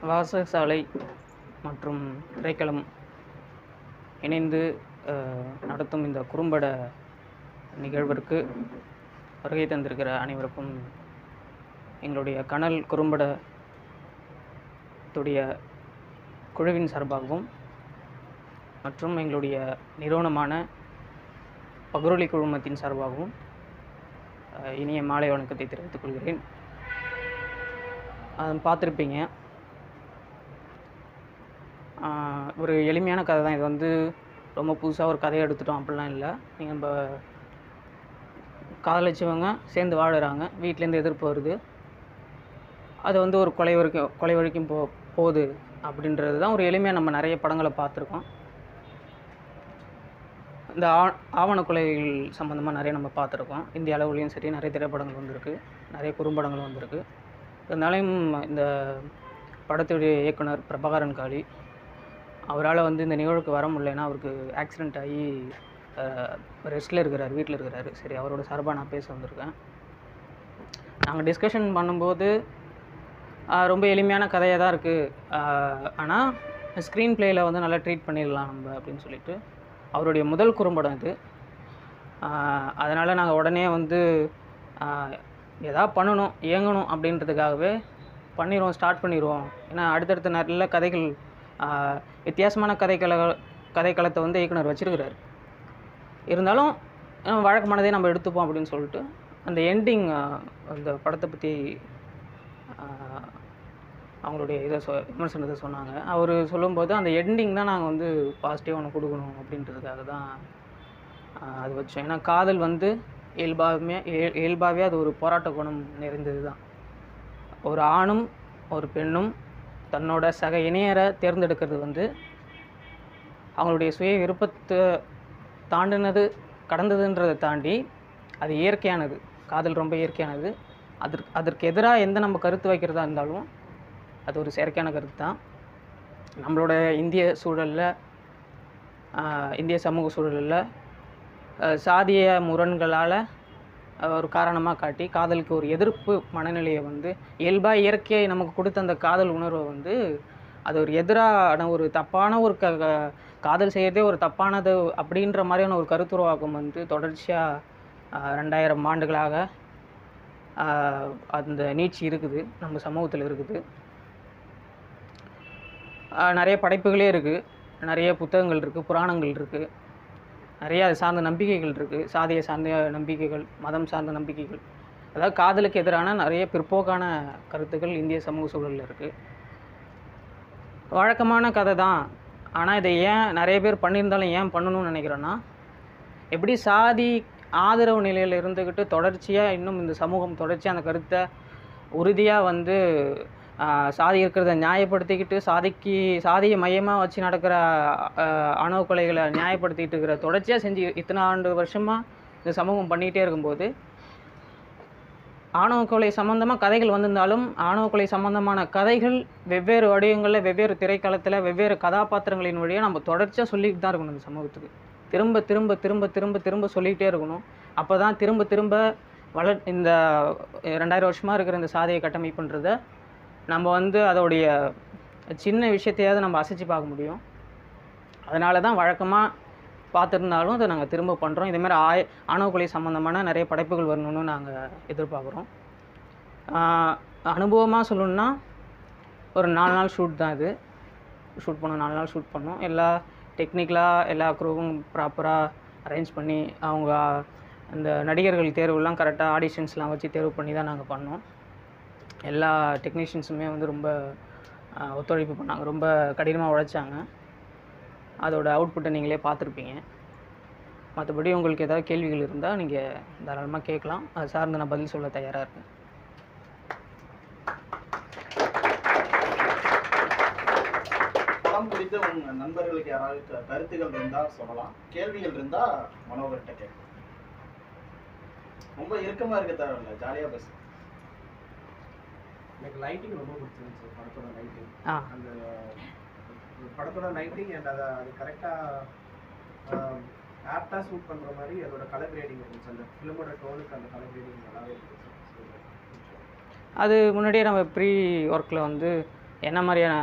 வாசகசாலை மற்றும் திரைக்களம் இணைந்து அஹ், நடத்தும் இந்த குறும்பட நிகழ்விற்கு வருகை தந்திருக்கிற அனைவருக்கும் எங்களுடைய கனல் குறும்படத்துடைய குழுவின் சார்பாகவும் மற்றும் எங்களுடைய நிறுவனமான பகுரொலி குழுமத்தின் சார்பாகவும் அஹ், இனிய மாலை வணக்கத்தை தெரிவித்துக் கொள்கிறேன் அஹ், பார்த்துருப்பீங்க ஆஹ் ஒரு எளிமையான கதை தான் இது வந்து ரொம்ப புதுசாக ஒரு கதையை எடுத்துட்டோம் அப்படிலாம் இல்லை நீங்கள் நம்ம காதலிச்சவங்க சேர்ந்து வாழுறாங்க வீட்டிலேருந்து எதிர்ப்பு வருது அது வந்து ஒரு கொலை வரைக்கும் கொலை வரைக்கும் போ போகுது அப்படின்றது தான் ஒரு எளிமையாக நம்ம நிறைய படங்களை பார்த்துருக்கோம் இந்த ஆ ஆவண கொலைகள் சம்மந்தமாக நிறைய நம்ம பார்த்துருக்கோம் இந்திய அளவுலேயும் சரி நிறைய திரைப்படங்கள் வந்திருக்கு நிறைய குறும்படங்கள் வந்திருக்கு இருந்தாலும் இந்த படத்துடைய இயக்குனர் பிரபாகரன் காளி அவரால் வந்து இந்த நிகழ்வுக்கு வர முடியலன்னா அவருக்கு ஆக்சிடெண்ட் ஆகி ரெஸ்ட்டில் இருக்கிறார் வீட்டில் இருக்கிறாரு சரி அவரோட சார்பாக நான் பேச வந்திருக்கேன் நாங்கள் டிஸ்கஷன் பண்ணும்போது ஆஹ், ரொம்ப எளிமையான கதையாக தான் இருக்குது ஆனால் ஸ்க்ரீன் ப்ளேயில் வந்து நல்லா ட்ரீட் பண்ணிடலாம் நம்ம அப்படின்னு சொல்லிட்டு அவருடைய முதல் குறும்படம் இது அதனால் நாங்கள் உடனே வந்து ஆஹ், எதா பண்ணணும் இயங்கணும் அப்படின்றதுக்காகவே பண்ணிடுவோம் ஸ்டார்ட் பண்ணிடுவோம் ஏன்னா அடுத்தடுத்த நல்ல கதைகள் ஆஹ், வித்தியாசமான கதைக்கள கதைக்களத்தை வந்து இயக்குனர் வச்சிருக்கிறாரு இருந்தாலும் அஹ், வழக்கமானதே நம்ம எடுத்துப்போம் அப்படின்னு சொல்லிட்டு அந்த எண்டிங் அந்த படத்தை பற்றி அவங்களுடைய இதை சொ விமர்சனத்தை சொன்னாங்க அவர் சொல்லும்போது அந்த எண்டிங் தான் நாங்கள் வந்து பாசிட்டிவாக ஒன்று கொடுக்கணும் அப்படின்றதுக்காக தான் ஆஹ், அது வச்சோம் ஏன்னா காதல் வந்து இயல்பாகவே இயல்- இயல்பாகவே அது ஒரு போராட்ட குணம் நிறைந்தது தான் ஒரு ஆணும் ஒரு பெண்ணும் தன்னோட சக இணையரை தேர்ந்தெடுக்கிறது வந்து அவங்களுடைய சுய விருப்பத்தை தாண்டினது கடந்ததுன்றதை தாண்டி அது இயற்கையானது காதல் ரொம்ப இயற்கையானது அதற்கு அதற்கு எதிராக எந்த நம்ம கருத்து வைக்கிறதா இருந்தாலும் அது ஒரு செயற்கையான கருத்து தான் நம்மளோட இந்திய சூழலில் இந்திய சமூக சூழலில் சாதிய முரண்களால் ஒரு காரணமாக காட்டி காதலுக்கு ஒரு எதிர்ப்பு மனநிலையை வந்து இயல்பாக இயற்கையை நமக்கு கொடுத்த அந்த காதல் உணர்வை வந்து அது ஒரு எதிரான ஒரு தப்பான ஒரு க க- காதல் செய்யறதே ஒரு தப்பானது அப்படின்ற மாதிரியான ஒரு கருத்துருவாக்கம் வந்து தொடர்ச்சியாக ரெண்டாயிரம் ஆண்டுகளாக ஆஹ், அந்த நீட்சி இருக்குது நம்ம சமூகத்தில் இருக்குது ஆஹ், நிறைய படைப்புகளே இருக்குது நிறைய புத்தகங்கள் இருக்குது புராணங்கள் இருக்குது நிறைய அது சார்ந்த நம்பிக்கைகள் இருக்குது சாதிய சார்ந்த நம்பிக்கைகள் மதம் சார்ந்த நம்பிக்கைகள் அதாவது காதலுக்கு எதிரான நிறைய பிற்போக்கான கருத்துக்கள் இந்திய சமூக சூழலில் இருக்குது வழக்கமான கதை தான் ஆனால் இதை ஏன் நிறைய பேர் பண்ணியிருந்தாலும் ஏன் பண்ணணும்னு நினைக்கிறேன்னா எப்படி சாதி ஆதரவு நிலையில் இருந்துக்கிட்டு தொடர்ச்சியாக இன்னும் இந்த சமூகம் தொடர்ச்சியாக அந்த கருத்தை உறுதியாக வந்து ஆஹ், சாதி இருக்கிறத நியாயப்படுத்திக்கிட்டு சாதிக்கு சாதியை மையமாக வச்சு நடக்கிற ஆஹ், ஆணவ கொலைகளை நியாயப்படுத்திக்கிட்டு இருக்கிற தொடர்ச்சியாக செஞ்சு இத்தனை ஆண்டு வருஷமாக இந்த சமூகம் பண்ணிகிட்டே இருக்கும்போது ஆணவ கொலை சம்மந்தமாக கதைகள் வந்திருந்தாலும் ஆணவ கொலை சம்மந்தமான கதைகள் வெவ்வேறு வடிவங்களில் வெவ்வேறு திரைக்களத்தில் வெவ்வேறு கதாபாத்திரங்களின் வழியாக நம்ம தொடர்ச்சியாக சொல்லிக்கிட்டு தான் இருக்கணும் இந்த சமூகத்துக்கு திரும்ப திரும்ப திரும்ப திரும்ப திரும்ப சொல்லிக்கிட்டே இருக்கணும் அப்போ தான் திரும்ப திரும்ப வளர் இந்த ரெண்டாயிரம் வருஷமாக இருக்கிற இந்த சாதியை கட்டமைப்புன்றத நம்ம வந்து அதோடைய சின்ன விஷயத்தையாவது நம்ம அசைச்சு பார்க்க முடியும் அதனால தான் வழக்கமாக பார்த்துருந்தாலும் அதை நாங்கள் திரும்ப பண்ணுறோம் இதேமாதிரி ஆய ஆணவ கொலை சம்மந்தமான நிறைய படைப்புகள் வரணும்னு நாங்கள் எதிர்பார்க்குறோம் அனுபவமாக சொல்லணுன்னா ஒரு நாலு நாள் ஷூட் தான் இது ஷூட் பண்ணோம் நாலு நாள் ஷூட் பண்ணோம் எல்லா டெக்னிக்கலாக எல்லா க்ரூவும் ப்ராப்பராக அரேஞ்ச் பண்ணி அவங்க அந்த நடிகர்கள் தேர்வுலாம் கரெக்டாக ஆடிஷன்ஸ்லாம் வச்சு தேர்வு பண்ணி தான் நாங்கள் பண்ணோம் எல்லா டெக்னீஷியன்ஸுமே வந்து ரொம்ப ஆஹ், ஒத்துழைப்பு பண்ணாங்க ரொம்ப கடினமாக உழைச்சாங்க அதோட அவுட்புட்டை நீங்களே பார்த்துருப்பீங்க மற்றபடி உங்களுக்கு ஏதாவது கேள்விகள் இருந்தால் நீங்கள் தாராளமாக கேட்கலாம் அது சார்ந்து நான் பதில் சொல்ல தயாராக இருக்கேன் படம் குறித்து உங்க நண்பர்களுக்கு யாராவது க- கருத்துகள் இருந்தா சொல்லலாம் கேள்விகள் இருந்தா மனோகர்கிட்ட கேட்கலாம் ரொம்ப இறுக்கமா இருக்க தேவையில்ல ஜாலியா பேசு எனக்கு லைட்டிங் ரொம்ப பிடிச்சிருந்துச்சு படத்தோட லைட்டிங் ஆ அந்த அந்த படத்தோட லைட்டிங் அண்ட் அதை அது கரெக்டாக ஆப்டாக ஷூட் பண்ணுற மாதிரி அதோட கலர் கிரேடிங் இருந்துச்சு அந்த ஃபிலிமோட டோனுக்கு அந்த கலர் கிரேடிங் நல்லாவே இருந்துச்சு அது முன்னாடியே நம்ம ப்ரீ ஒர்க்கில் வந்து என்ன மாதிரியான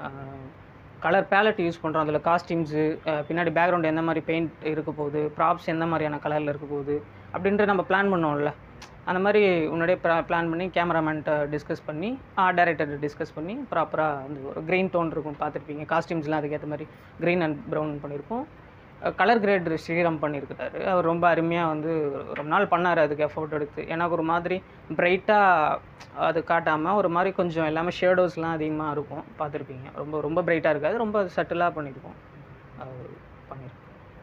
கலர் பேலட் யூஸ் பண்ணுறோம் அதில் காஸ்டியூம்ஸு பின்னாடி பேக்ரவுண்ட் எந்த மாதிரி பெயிண்ட் இருக்க போகுது ப்ராப்ஸ் எந்த மாதிரியான கலரில் இருக்க போகுது அப்படின்ற நம்ம பிளான் பண்ணோம்ல அந்த மாதிரி முன்னாடியே பிளான் பண்ணி கேமராமேன்ட்ட டிஸ்கஸ் பண்ணி டேரக்டர்கிட்ட டிஸ்கஸ் பண்ணி ப்ராப்பராக வந்து ஒரு க்ரீன் டோன் இருக்கும் பார்த்துருப்பீங்க காஸ்டியூம்ஸ்லாம் அதுக்கேற்ற மாதிரி க்ரீன் அண்ட் ப்ரௌன் பண்ணியிருப்போம் கலர் கிரேட் ஸ்ரீராம் பண்ணியிருக்காரு அவர் ரொம்ப அருமையாக வந்து ரொம்ப நாள் பண்ணார் அதுக்கு எஃபோர்ட் எடுத்து எனக்கு ஒரு மாதிரி பிரைட்டாக அது காட்டாமல் ஒரு மாதிரி கொஞ்சம் எல்லாமே ஷேடோஸ்லாம் அதிகமாக இருக்கும் பார்த்துருப்பீங்க ரொம்ப ரொம்ப பிரைட்டாக இருக்காது ரொம்ப சட்டிலாக பண்ணியிருக்கோம் அது பண்ணியிருக்கோம்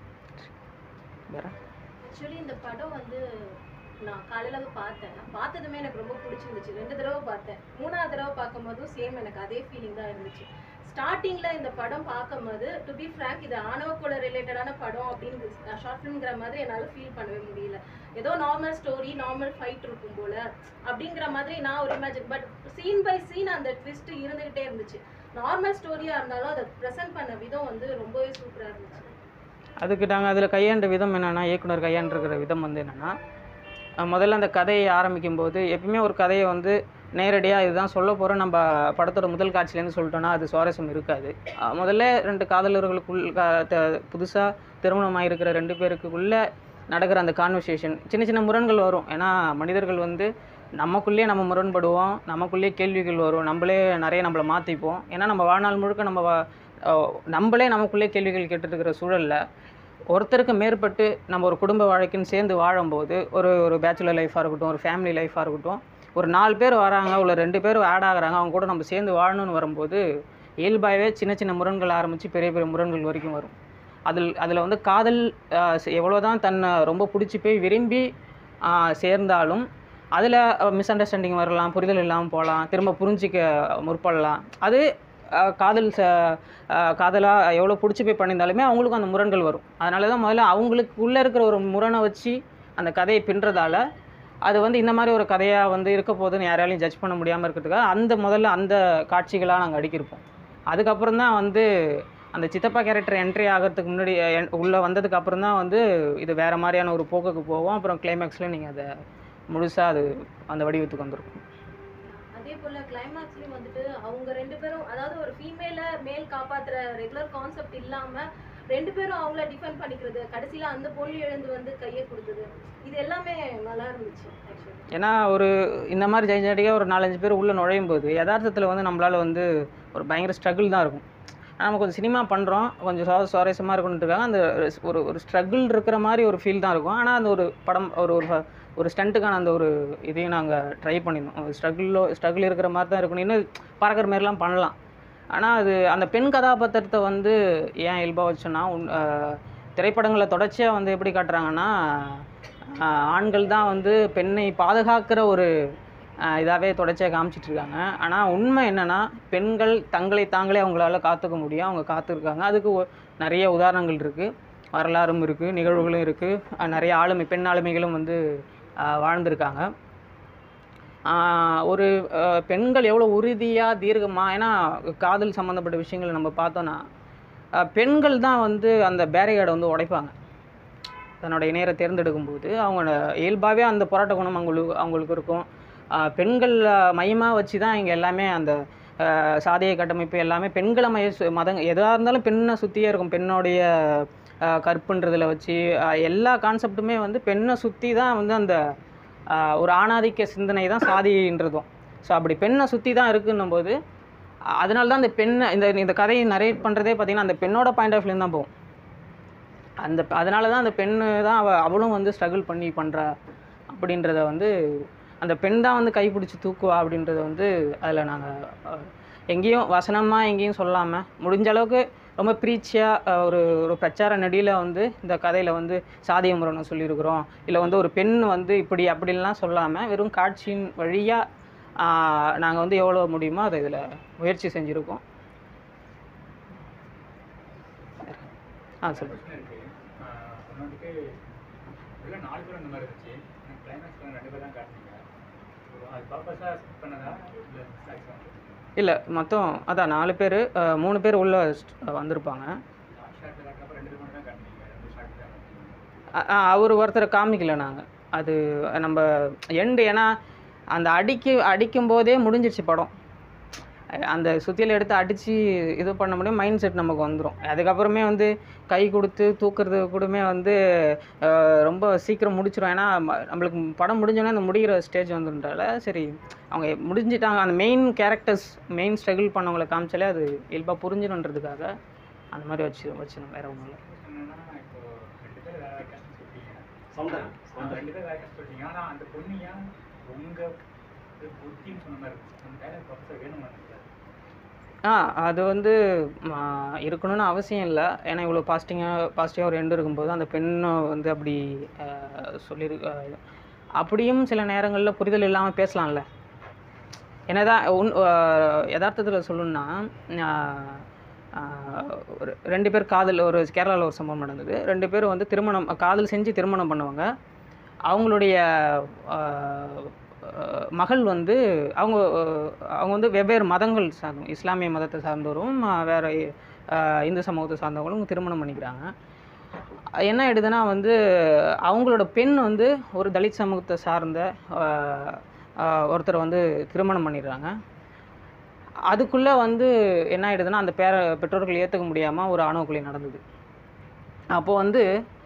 வேற ஆக்சுவலி இந்த படம் வந்து நான் காலையில வந்து பார்த்தேன் பார்த்ததுமே எனக்கு ரொம்ப பிடிச்சிருந்துச்சு ரெண்டு தடவை பார்த்தேன் மூணாவது தடவை பார்க்கும்போதும் சேம் எனக்கு அதே ஃபீலிங் தான் இருந்துச்சு ஸ்டார்டிங்ல இந்த படம் பார்க்கும்போது டு பி ஃப்ராங்க் இது ஆணவ கொலை ரிலேட்டடான படம் அப்படின்னு ஷார்ட் ஃபிலிம்ங்கிற மாதிரி என்னால் ஃபீல் பண்ணவே முடியல ஏதோ நார்மல் ஸ்டோரி நார்மல் ஃபைட் இருக்கும் போல அப்படிங்கிற மாதிரி நான் ஒரு imagine but scene by scene அந்த ட்விஸ்ட் இருந்துகிட்டே இருந்துச்சு நார்மல் ஸ்டோரியா இருந்தாலும் அதை ப்ரெசென்ட் பண்ண விதம் வந்து ரொம்பவே சூப்பரா இருந்துச்சு அதுக்கு நாங்கள் அதில் கையாண்ட விதம் என்னென்னா இயக்குனர் கையாண்டிருக்கிற விதம் வந்து என்னென்னா முதல்ல அந்த கதையை ஆரம்பிக்கும் போது எப்பயுமே ஒரு கதையை வந்து நேரடியாக இதுதான் சொல்ல போகிறோம் நம்ம படத்தோட முதல் காட்சியிலேருந்து சொல்லிட்டோன்னா அது சுவாரஸ்யம் இருக்காது அஹ் முதல்ல ரெண்டு காதலர்களுக்குள் புதுசாக திருமணமாக இருக்கிற ரெண்டு பேருக்குள்ளே நடக்கிற அந்த கான்வர்சேஷன் சின்ன சின்ன முரண்கள் வரும் ஏன்னா மனிதர்கள் வந்து நமக்குள்ளேயே நம்ம முரண்படுவோம் நமக்குள்ளேயே கேள்விகள் வரும் நம்மளே நிறைய நம்மளை மாற்றிப்போம் ஏன்னா நம்ம வாழ்நாள் முழுக்க நம்ம வா- அஹ் நம்மளே நமக்குள்ளே கேள்விகள் கேட்டுட்டு இருக்கிற சூழலில் ஒருத்தருக்கு மேற்பட்டு நம்ம ஒரு குடும்ப வாழ்க்கைன்னு சேர்ந்து வாழும்போது ஒரு ஒரு பேச்சுலர் லைஃபாக இருக்கட்டும் ஒரு ஃபேமிலி லைஃபாக இருக்கட்டும் ஒரு நாலு பேர் வராங்க உள்ள ரெண்டு பேர் ஆட் ஆகுறாங்க அவங்க கூட நம்ம சேர்ந்து வாழணும்னு வரும்போது இயல்பாகவே சின்ன சின்ன முரண்கள் ஆரம்பித்து பெரிய பெரிய முரண்கள் வரைக்கும் வரும் அதில் அதில் வந்து காதல் எவ்வளோதான் தன்னை ரொம்ப பிடிச்சி போய் விரும்பி ஆஹ், சேர்ந்தாலும் அதில் மிஸ் அண்டர்ஸ்டாண்டிங் வரலாம் புரிதல் இல்லாமல் போகலாம் திரும்ப புரிஞ்சிக்க முற்படலாம் அது ஆஹ், காதல் ச காதலாக எவ்வளோ பிடிச்சி போய் பண்ணியிருந்தாலுமே அவங்களுக்கும் அந்த முரண்கள் வரும் அதனால தான் முதல்ல அவங்களுக்கு உள்ளே இருக்கிற ஒரு முரணை வச்சு அந்த கதையை பின்றதால அது வந்து இந்த மாதிரி ஒரு கதையாக வந்து இருக்க போகுதுன்னு யாராலையும் ஜட்ஜ் பண்ண முடியாமல் இருக்கிறதுக்காக அந்த முதல்ல அந்த காட்சிகளாக நாங்கள் அடிக்கிருப்போம் அதுக்கப்புறம் தான் வந்து அந்த சித்தப்பா கேரக்டர் என்ட்ரி ஆகிறதுக்கு முன்னாடி உள்ளே வந்ததுக்கு அப்புறம் தான் வந்து இது வேறு மாதிரியான ஒரு போக்குக்கு போவோம் அப்புறம் கிளைமேக்ஸில் நீங்கள் அதை முழுசாக அது அந்த வடிவத்துக்கு வந்துருக்கும் அதே போல கிளைமேக்ஸ்லயும் வந்துட்டு அவங்க ரெண்டு பேரும் அதாவது ஒரு ஃபீமேல மேல் காப்பாத்துற ரெகுலர் கான்செப்ட் இல்லாம ரெண்டு பேரும் அவங்கள டிஃபெண்ட் பண்ணிக்கிறது கடைசியில அந்த பொண்ணு எழுந்து வந்து கையை கொடுத்தது இது எல்லாமே நல்லா இருந்துச்சு ஆக்சுவலி ஏன்னா ஒரு இந்த மாதிரி ஜெயிச்சடியாக ஒரு நாலஞ்சு பேர் உள்ளே நுழையும் போது யதார்த்தத்தில் வந்து நம்மளால் வந்து ஒரு பயங்கர ஸ்ட்ரகிள் தான் இருக்கும் ஆனா, நம்ம கொஞ்சம் சினிமா பண்ணுறோம் கொஞ்சம் சுவா சுவாரஸ்யமாக இருக்கணுன்றதுக்காக அந்த ஒரு ஒரு ஸ்ட்ரகிள் இருக்கிற மாதிரி ஒரு ஃபீல் தான் இருக்கும் ஆனால் அந்த ஒரு படம் ஒரு ஒரு ஃப- ஒரு ஸ்டண்ட்டுக்கான அந்த ஒரு இதையும் நாங்கள் ட்ரை பண்ணியிருந்தோம் ஸ்ட்ரகிளோ ஸ்ட்ரகிள் இருக்கிற மாதிரி தான் இருக்கணும் இன்னும் பறக்கிற மாதிரிலாம் பண்ணலாம் ஆனால் அது அந்த பெண் கதாபாத்திரத்தை வந்து ஏன் இயல்பாக வச்சோன்னா உன் திரைப்படங்களில் தொடர்ச்சியாக வந்து எப்படி காட்டுறாங்கன்னா ஆஹ் ஆண்கள் தான் வந்து பெண்ணை பாதுகாக்கிற ஒரு இதாகவே தொடர்ச்சியாக காமிச்சிட்டு இருக்காங்க ஆனால் உண்மை என்னென்னா பெண்கள் தங்களை தாங்களே அவங்களால காத்துக்க முடியும் அவங்க காத்திருக்காங்க அதுக்கு ஒ- நிறைய உதாரணங்கள் இருக்குது வரலாறும் இருக்குது நிகழ்வுகளும் இருக்குது நிறைய ஆளுமை பெண் ஆளுமைகளும் வந்து ஆஹ் வாழ்ந்திருக்காங்க ஆஹ் ஒரு ஆஹ் பெண்கள் எவ்வளோ உறுதியாக தீர்க்கமாக ஏன்னா காதல் சம்மந்தப்பட்ட விஷயங்களை நம்ம பார்த்தோன்னா ஆஹ் பெண்கள் தான் வந்து அந்த பேரிகார்டை வந்து உடைப்பாங்க தன்னோட இணையரை தேர்ந்தெடுக்கும்போது அவங்க இயல்பாகவே அந்த போராட்ட குணம் அவங்களுக்கு அவங்களுக்கு இருக்கும் ஆஹ் பெண்கள் மையமாக வச்சு தான் இங்கே எல்லாமே அந்த ஆஹ் சாதிய கட்டமைப்பு எல்லாமே பெண்களை மைய சு- மதங்க எதாக இருந்தாலும் பெண்ணை சுற்றியே இருக்கும் பெண்ணுடைய ஆஹ் கற்புன்றதுல வச்சு ஆஹ் எல்லா கான்செப்ட்டுமே வந்து பெண்ணை சுற்றி தான் வந்து அந்த ஆஹ் ஒரு ஆணாதிக்க சிந்தனை தான் சாதின்றதும் ஸோ அப்படி பெண்ணை சுற்றி தான் இருக்குன்னும் போது அதனால தான் அந்த பெண்ணை இந்த இந்த கதையை நரேட் பண்ணுறதே பார்த்தீங்கன்னா அந்த பெண்ணோட பாயிண்ட் ஆஃப் வியூ தான் போகும் அந்த அதனால தான் அந்த பெண்ணு தான் அவ அவளும் வந்து ஸ்ட்ரகிள் பண்ணி பண்ணுறா அப்படின்றத வந்து அந்த பெண் தான் வந்து கைப்பிடிச்சி தூக்குவா அப்படின்றத வந்து அதில் நாங்கள் எங்கேயும் வசனமாக எங்கேயும் சொல்லாமல் முடிஞ்ச அளவுக்கு ரொம்ப ப்ரீச்சியாக ஒரு ஒரு பிரச்சார நடியில் வந்து இந்த கதையில் வந்து சாதிய முரணம் சொல்லியிருக்கிறோம் இல்லை வந்து ஒரு பெண் வந்து இப்படி அப்படின்லாம் சொல்லாமல் வெறும் காட்சியின் வழியாக நாங்கள் வந்து எவ்வளோ முடியுமோ அதை இதில் முயற்சி செஞ்சுருக்கோம் ஆ சொல்லுங்கள் பிரச்சனை இருக்கு ஆஹ் ஒண்ணாந்துக்கு உள்ள நாலு பேர் அந்த மாதிரி இருந்துச்சு கிளைமேக்ஸ்ல ரெண்டு பேர் தான் காட்டுனீங்க So, அது பர்பஸாக பண்ணதா இல்லை இல்லை மொத்தம் அதான் நாலு பேர் மூணு பேர் உள்ளே வந்திருப்பாங்க ஷார்ட்டில் காட்டுறப்ப ரெண்டு பேர் மட்டும் தான் காட்டுனீங்க ரெண்டு ஷார்ட் தான் காட்டுனீங்க அவர் ஒருத்தரை காமிக்கல நாங்கள் அது நம்ம எண்டு ஏன்னா அந்த அடிக்கு அடிக்கும் போதே முடிஞ்சிருச்சு படம் அஹ் அந்த சுத்தியல் எடுத்து அடித்து இது பண்ண முடியும் மைண்ட் செட் நமக்கு வந்துடும் அதுக்கப்புறமே வந்து கை கொடுத்து தூக்குறது கூடமே வந்து அஹ் ரொம்ப சீக்கிரம் முடிச்சிடும் ஏன்னா ம- நம்மளுக்கு படம் முடிஞ்சோடனே அந்த முடிகிற ஸ்டேஜ் வந்துட்டால சரி அவங்க முடிஞ்சிட்டாங்க அந்த மெயின் கேரக்டர்ஸ் மெயின் ஸ்ட்ரகிள் பண்ணவங்களை காமிச்சாலே அது இயல்பாக புரிஞ்சிடுன்றதுக்காக அந்த மாதிரி வச்சு வச்சிடும் வேற ஒன்றும் இல்லை என்னன்னா இப்போ ரெண்டு பேர் வேற கஷ்டம் சொல்லிட்டீங்க சவுண்டா ஆ, ரெண்டு பேர் வேற கஷ்டம் சொல்லிட்டீங்க ஆனா அந்த பொண்ணு ஏன் உங்க இது புத்தின்னு சொன்ன மாதிரி இருந்துச்சு அந்த டைலாக் ப்ரொஃபஸர் வேணும் நினைக்கிறாரு ஆ அது வந்து ஆ, இருக்கணும்னு அவசியம் இல்லை ஏன்னா இவ்வளோ பாசிட்டிவாக பாசிட்டிவாக ஒரு எண்டு இருக்கும்போது அந்த பெண்ணை வந்து அப்படி ஆ, சொல்லியிரு ஆ, அப்படியும் சில நேரங்களில் புரிதல் இல்லாமல் பேசலாம்ல என்னதான் உன் யதார்த்தத்தில் சொல்லணும்னா ஆ, ஆ, ஒரு ரெண்டு பேர் காதல் ஒரு கேரளாவில் ஒரு சம்பவம் நடந்தது ரெண்டு பேரும் வந்து திருமணம் காதல் செஞ்சு திருமணம் பண்ணுவாங்க அவங்களுடைய ஆ, ஆ, மகள் வந்து அவங்க அஹ், அவங்க வந்து வெவ்வேறு மதங்கள் சார்ந்தவங்க இஸ்லாமிய மதத்தை சார்ந்தவரும் அஹ், வேற அஹ், இந்து சமூகத்தை சார்ந்தவங்களும் திருமணம் பண்ணிக்கிறாங்க என்ன ஆயிடுதுன்னா வந்து அவங்களோட பெண் வந்து ஒரு தலித் சமூகத்தை சார்ந்த அஹ், அஹ், ஒருத்தரை வந்து திருமணம் பண்ணிடுறாங்க அதுக்குள்ளே வந்து என்ன ஆயிடுதுன்னா அந்த பேர பெற்றோர்கள் ஏற்றுக்க முடியாமல் ஒரு ஆணவ கொலை நடந்தது அப்போ வந்து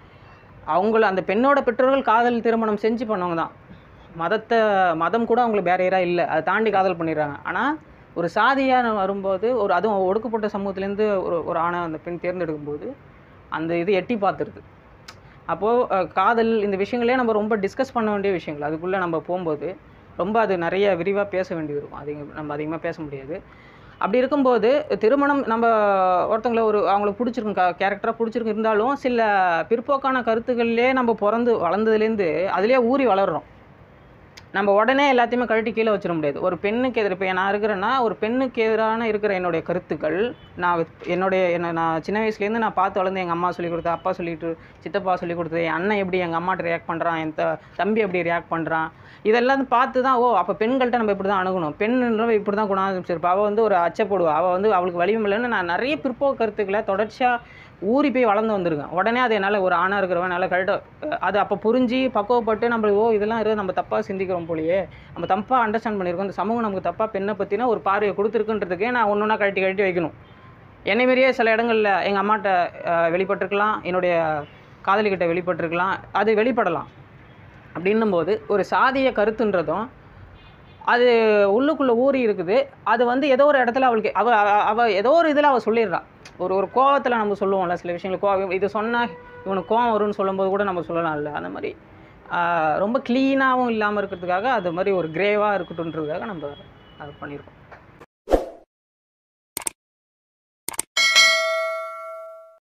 அவங்கள அந்த பெண்ணோட பெற்றோர்கள் காதல் திருமணம் செஞ்சு பண்ணவங்க தான் மதத்தை மதம் கூட அவங்களுக்கு பேரியராக இல்லை அதை தாண்டி காதல் பண்ணிடுறாங்க ஆனால் ஒரு சாதியாக வரும்போது ஒரு அதுவும் ஒடுக்கப்பட்ட சமூகத்துலேருந்து ஒரு ஒரு ஆணை அந்த பெண் தேர்ந்தெடுக்கும்போது அந்த இது எட்டி பார்த்துருது அப்போது காதல் இந்த விஷயங்களே நம்ம ரொம்ப டிஸ்கஸ் பண்ண வேண்டிய விஷயங்கள் அதுக்குள்ளே நம்ம போகும்போது ரொம்ப அது நிறைய விரிவாக பேச வேண்டியது இருக்கும் அது நம்ம அதிகமாக பேச முடியாது அப்படி இருக்கும்போது திருமணம் நம்ம ஒருத்தங்கள ஒரு அவங்களுக்கு பிடிச்சிருக்கும் க கேரக்டராக பிடிச்சிருக்கு இருந்தாலும் சில பிற்போக்கான கருத்துக்கள்லேயே நம்ம பிறந்து வளர்ந்ததுலேருந்து அதிலே ஊறி வளர்றோம் நம்ம உடனே எல்லாத்தையுமே கழட்டி கீழே வச்சிட முடியாது ஒரு பெண்ணுக்கு எதிர இப்போ நான் இருக்கிறேன்னா ஒரு பெண்ணுக்கு எதிரான இருக்கிற என்னுடைய கருத்துக்கள் நான் வித்- என்னுடைய என்ன நான் சின்ன வயசுலேருந்து நான் பார்த்து வளர்ந்து எங்கள் அம்மா சொல்லி கொடுத்தா அப்பா சொல்லிட்டு சித்தப்பா சொல்லி கொடுத்தது என் அண்ணன் எப்படி எங்கள் அம்மாட்ட ரியாக்ட் பண்ணுறான் என் த- தம்பி எப்படி ரியாக்ட் பண்ணுறான் இதெல்லாம் பார்த்து தான் ஓ அப்போ பெண்கள்கிட்ட நம்ம இப்படி தான் அணுகணும் பெண்ன்றவ இப்படி தான் குணாதிருப்பா அவள் வந்து ஒரு அச்சப்படுவா அவள் வந்து அவளுக்கு வலிமை இல்லைன்னு நான் நிறைய பிற்போக்கு கருத்துக்களை தொடர்ச்சியாக ஊறி போய் வளர்ந்து வந்திருக்கேன் உடனே அது என்னால் ஒரு ஆணாக இருக்கிறவன் என்னால் கரெக்டாக அது அப்போ புரிஞ்சு பக்குவப்பட்டு நம்ம ஓ இதெல்லாம் இருக்கு நம்ம தப்பாக சிந்திக்கிறோம் போலயே நம்ம தப்பாக அண்டர்ஸ்டாண்ட் பண்ணியிருக்கோம் இந்த சமூகம் நமக்கு தப்பாக பெண்ணை பற்றின ஒரு பார்வையை கொடுத்துருக்குன்றதுக்கே நான் ஒன்று ஒன்றா கழட்டி கழட்டி வைக்கணும் என்னை மாரியே சில இடங்களில் எங்கள் அம்மாட்ட அஹ், வெளிப்பட்டிருக்கலாம் என்னுடைய காதலிக்கிட்ட வெளிப்பட்டிருக்கலாம் அது வெளிப்படலாம் அப்படின்னும்போது ஒரு சாதிய கருத்துன்றதும் அது உள்ளுக்குள்ளே ஊறி இருக்குது அது வந்து ஏதோ ஒரு இடத்துல அவளுக்கு அவ அவ- அவ ஏதோ ஒரு இதில் அவள் சொல்லிடுறா ஒரு ஒரு கோவத்தில் நம்ம சொல்லுவோம்ல சில விஷயங்கள் கோவம் இது சொன்னால் இவனுக்கு கோவம் வரும்னு சொல்லும்போது கூட நம்ம சொல்லலாம்ல அந்த மாதிரி ஆஹ், ரொம்ப க்ளீனாகவும் இல்லாமல் இருக்கிறதுக்காக அது மாதிரி ஒரு கிரேவாக இருக்கட்டும்ன்றதுக்காக நம்ம அது பண்ணியிருக்கோம்